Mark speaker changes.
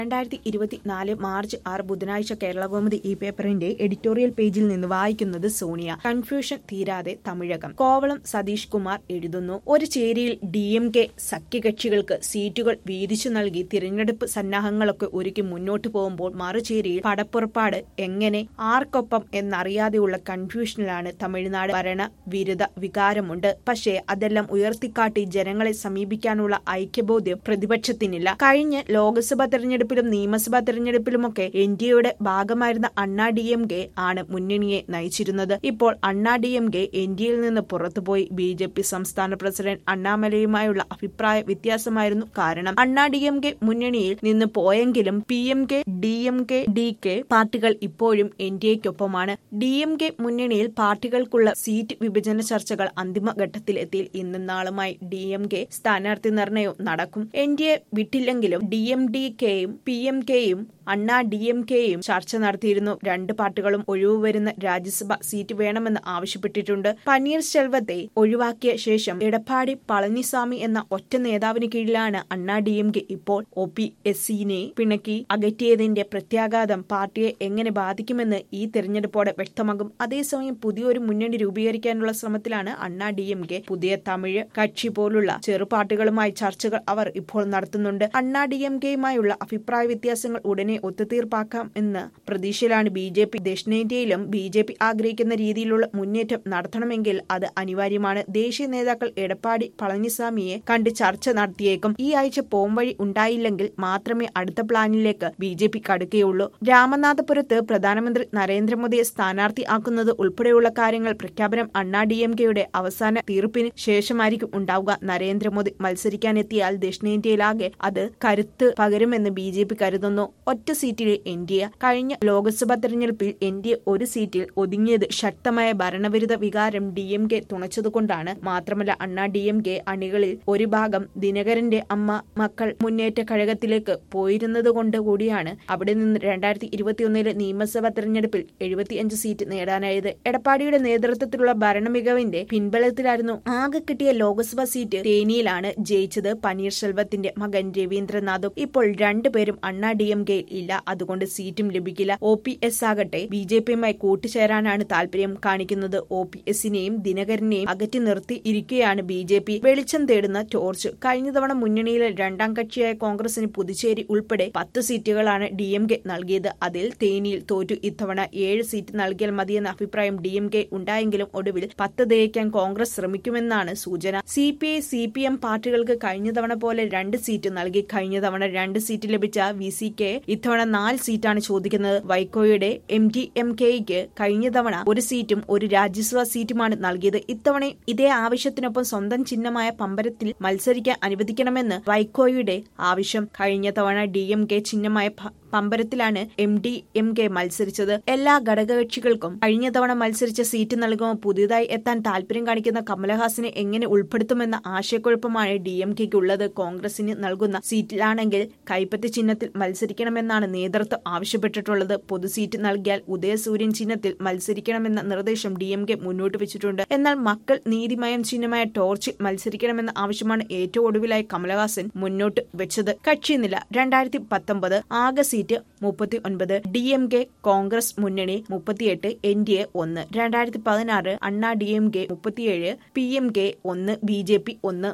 Speaker 1: രണ്ടായിരത്തി ഇരുപത്തിനാല് മാർച്ച് ആറ് ബുധനാഴ്ച കേരളകൗമുദി ഈ പേപ്പറിന്റെ എഡിറ്റോറിയൽ പേജിൽ നിന്ന് വായിക്കുന്നത് സോണിയ കൺഫ്യൂഷൻ തീരാതെ തമിഴകം കോവളം സതീഷ് കുമാർ എഴുതുന്നു ഒരു ചേരിയിൽ ഡി എം കെ സഖ്യകക്ഷികൾക്ക് സീറ്റുകൾ വീതിച്ചു നൽകി തിരഞ്ഞെടുപ്പ് സന്നാഹങ്ങളൊക്കെ ഒരുക്കി മുന്നോട്ടു പോകുമ്പോൾ മറുചേരിയിൽ പടപ്പുറപ്പാട് എങ്ങനെ ആർക്കൊപ്പം എന്നറിയാതെയുള്ള കൺഫ്യൂഷനിലാണ് തമിഴ്നാട് ഭരണ വിരുദ്ധ വികാരമുണ്ട് പക്ഷേ അതെല്ലാം ഉയർത്തിക്കാട്ടി ജനങ്ങളെ സമീപിക്കാനുള്ള ഐക്യബോധ്യം പ്രതിപക്ഷത്തിനില്ല കഴിഞ്ഞ ലോക്സഭാ തെരഞ്ഞെടുപ്പിലും നിയമസഭാ തെരഞ്ഞെടുപ്പിലുമൊക്കെ എൻ ഡി എയുടെ ഭാഗമായിരുന്ന അണ്ണാ ഡി എം കെ ആണ് മുന്നണിയെ നയിച്ചിരുന്നത് ഇപ്പോൾ Anna D M K N D എയിൽ നിന്ന് പുറത്തുപോയി ബി ജെ പി സംസ്ഥാന പ്രസിഡന്റ് അണ്ണാമലയുമായുള്ള അഭിപ്രായ വ്യത്യാസമായിരുന്നു കാരണം അണ്ണാ ഡി എം കെ മുന്നണിയിൽ നിന്ന് പോയെങ്കിലും P M K D M K D K പാർട്ടികൾ ഇപ്പോഴും എൻ ഡി എക്കൊപ്പമാണ് ഡി എം കെ മുന്നണിയിൽ പാർട്ടികൾക്കുള്ള സീറ്റ് വിഭജന ചർച്ചകൾ അന്തിമഘട്ടത്തിലെത്തി ഇന്നും നാളുമായി ഡി എം കെ സ്ഥാനാർത്ഥി നിർണയവും നടക്കും എൻ ഡി എ വിട്ടില്ലെങ്കിലും ഡി എം ഡി കെയും പി എം കെയും അണ്ണാ ഡി എം കെയും ചർച്ച നടത്തിയിരുന്നു രണ്ട് പാർട്ടികളും ഒഴിവ് വരുന്ന രാജ്യസഭ സീറ്റ് വേണമെന്ന് ആവശ്യപ്പെട്ടിട്ടുണ്ട് പനീർശെൽവത്തെ ഒഴിവാക്കിയ ശേഷം എടപ്പാടി പളനിസ്വാമി എന്ന ഒറ്റ നേതാവിന് കീഴിലാണ് അണ്ണാ ഡി എം കെ ഇപ്പോൾ ഒ പി എസ് സിനെ പിണക്കി അകറ്റിയതിന്റെ പ്രത്യാഘാതം പാർട്ടിയെ എങ്ങനെ ബാധിക്കുമെന്ന് ഈ തെരഞ്ഞെടുപ്പോടെ വ്യക്തമാകും അതേസമയം പുതിയൊരു മുന്നണി രൂപീകരിക്കാനുള്ള ശ്രമത്തിലാണ് അണ്ണാ ഡി എം കെ പുതിയ തമിഴ് കക്ഷി പോലുള്ള ചെറുപാർട്ടികളുമായി ചർച്ചകൾ അവർ ഇപ്പോൾ നടത്തുന്നുണ്ട് അണ്ണാ ഡി എം കെയുമായുള്ള അഭിപ്രായ വ്യത്യാസങ്ങൾ ഉടനെ ഒത്തുതീർപ്പാക്കാം എന്ന പ്രതീക്ഷയിലാണ് ബി ജെ പി ദക്ഷിണേന്ത്യയിലും ബി ജെ പി ആഗ്രഹിക്കുന്ന രീതിയിലുള്ള മുന്നേറ്റം നടത്തണമെങ്കിൽ അത് അനിവാര്യമാണ് ദേശീയ നേതാക്കൾ എടപ്പാടി പളനിസ്വാമിയെ കണ്ട് ചർച്ച നടത്തിയേക്കും ഈ ആഴ്ച പോംവഴി ഉണ്ടായില്ലെങ്കിൽ മാത്രമേ അടുത്ത പ്ലാനിലേക്ക് ബി ജെ പി കടുക്കുകയുള്ളൂ രാമനാഥപുരത്ത് പ്രധാനമന്ത്രി നരേന്ദ്രമോദിയെ സ്ഥാനാർത്ഥിയാക്കുന്നത് ഉൾപ്പെടെയുള്ള കാര്യങ്ങൾ പ്രഖ്യാപനം അണ്ണാ ഡി എം കെയുടെ അവസാന തീർപ്പിന് ശേഷമായിരിക്കും ഉണ്ടാവുക നരേന്ദ്രമോദി മത്സരിക്കാനെത്തിയാൽ ദക്ഷിണേന്ത്യയിലാകെ അത് കരുത്ത് പകരുമെന്ന് ബി ജെ പി കരുതുന്നു ഒറ്റ സീറ്റിൽ എൻ ഡി എ കഴിഞ്ഞ ലോക്സഭാ തെരഞ്ഞെടുപ്പിൽ എൻ ഡി എ ഒരു സീറ്റിൽ ഒതുങ്ങിയത് ശക്തമായ ഭരണവിരുദ്ധ വികാരം ഡി എം കെ തുണച്ചതുകൊണ്ടാണ് മാത്രമല്ല അണ്ണാ ഡി എം കെ അണികളിൽ ഒരു ഭാഗം ദിനകരന്റെ അമ്മ മക്കൾ മുന്നേറ്റ കഴകത്തിലേക്ക് പോയിരുന്നതുകൊണ്ട് കൂടിയാണ് അവിടെ നിന്ന് രണ്ടായിരത്തി ഇരുപത്തിയൊന്നിലെ നിയമസഭാ തെരഞ്ഞെടുപ്പിൽ എഴുപത്തിയഞ്ച് സീറ്റ് നേടാനായത് എടപ്പാടിയുടെ നേതൃത്വത്തിലുള്ള ഭരണമികവിന്റെ പിൻബലത്തിലായിരുന്നു ആകെ കിട്ടിയ ലോക്സഭാ സീറ്റ് തേനിയിലാണ് ജയിച്ചത് പനീർശെൽവത്തിന്റെ മകൻ രവീന്ദ്രനാഥും ഇപ്പോൾ രണ്ടുപേരും അണ്ണാ ഡി എം കെ ഇല്ല അതുകൊണ്ട് സീറ്റും ലഭിക്കില്ല ഒ പി എസ് ആകട്ടെ ബി ജെ പിയുമായി കൂട്ടുചേരാനാണ് താല്പര്യം കാണിക്കുന്നത് ഒ പി എസിനെയും ദിനകരനെയും അകറ്റി നിർത്തി ഇരിക്കുകയാണ് ബി ജെ പി വെളിച്ചം തേടുന്ന ടോർച്ച് കഴിഞ്ഞ തവണ മുന്നണിയിലെ രണ്ടാം കക്ഷിയായ കോൺഗ്രസിന് പുതുച്ചേരി ഉൾപ്പെടെ പത്ത് സീറ്റുകളാണ് ഡി എം കെ നൽകിയത് അതിൽ തേനിയിൽ തോറ്റു ഇത്തവണ ഏഴ് സീറ്റ് നൽകിയാൽ മതിയെന്ന അഭിപ്രായം ഡി എം കെ ഉണ്ടായെങ്കിലും ഒടുവിൽ പത്ത് ദയിക്കാൻ കോൺഗ്രസ് ശ്രമിക്കുമെന്നാണ് സൂചന C P I C P M പാർട്ടികൾക്ക് കഴിഞ്ഞ തവണ പോലെ രണ്ട് സീറ്റ് നൽകി കഴിഞ്ഞ തവണ രണ്ട് സീറ്റ് ലഭിച്ച വി സി കെ ഇത്തവണ നാല് സീറ്റാണ് ചോദിക്കുന്നത് വൈക്കോയുടെ എം ഡി എം കെയ്ക്ക് കഴിഞ്ഞ തവണ ഒരു സീറ്റും ഒരു രാജ്യസഭാ സീറ്റുമാണ് നൽകിയത് ഇത്തവണ ഇതേ ആവശ്യത്തിനൊപ്പം സ്വന്തം ചിഹ്നമായ പമ്പരത്തിൽ മത്സരിക്കാൻ അനുവദിക്കണമെന്ന് വൈക്കോയുടെ ആവശ്യം കഴിഞ്ഞ തവണ ഡി എം കെ ചിഹ്നമായ പമ്പരത്തിലാണ് എം ഡി എം കെ മത്സരിച്ചത് എല്ലാ ഘടകകക്ഷികൾക്കും കഴിഞ്ഞ തവണ മത്സരിച്ച സീറ്റ് നൽകുമ്പോൾ പുതിയതായി എത്താൻ താല്പര്യം കാണിക്കുന്ന കമലഹാസനെ എങ്ങനെ ഉൾപ്പെടുത്തുമെന്ന ആശയക്കുഴപ്പമാണ് ഡി എം കെക്ക് ഉള്ളത് കോൺഗ്രസിന് നൽകുന്ന സീറ്റിലാണെങ്കിൽ കൈപ്പത്തി ചിഹ്നത്തിൽ മത്സരിക്കണമെന്നാണ് നേതൃത്വം ആവശ്യപ്പെട്ടിട്ടുള്ളത് പൊതു സീറ്റ് നൽകിയാൽ ഉദയസൂര്യൻ ചിഹ്നത്തിൽ മത്സരിക്കണമെന്ന നിർദ്ദേശം ഡി എം കെ മുന്നോട്ട് വെച്ചിട്ടുണ്ട് എന്നാൽ മക്കൾ നീതിമയം ചിഹ്നമായ ടോർച്ചിൽ മത്സരിക്കണമെന്ന ആവശ്യമാണ് ഏറ്റവും ഒടുവിലായി കമലഹാസൻ മുന്നോട്ട് വെച്ചത് കക്ഷിനില രണ്ടായിരത്തി പത്തൊമ്പത് ആകെ സീറ്റ് മുപ്പത്തി ഒൻപത് ഡി എം കെ കോൺഗ്രസ് മുന്നണി മുപ്പത്തിയെട്ട് എൻ ഡി എ ഒന്ന് രണ്ടായിരത്തി പതിനാറ് അണ്ണാ ഡി എം കെ മുപ്പത്തിയേഴ് പി എം കെ ഒന്ന് ബി ജെ പി ഒന്ന്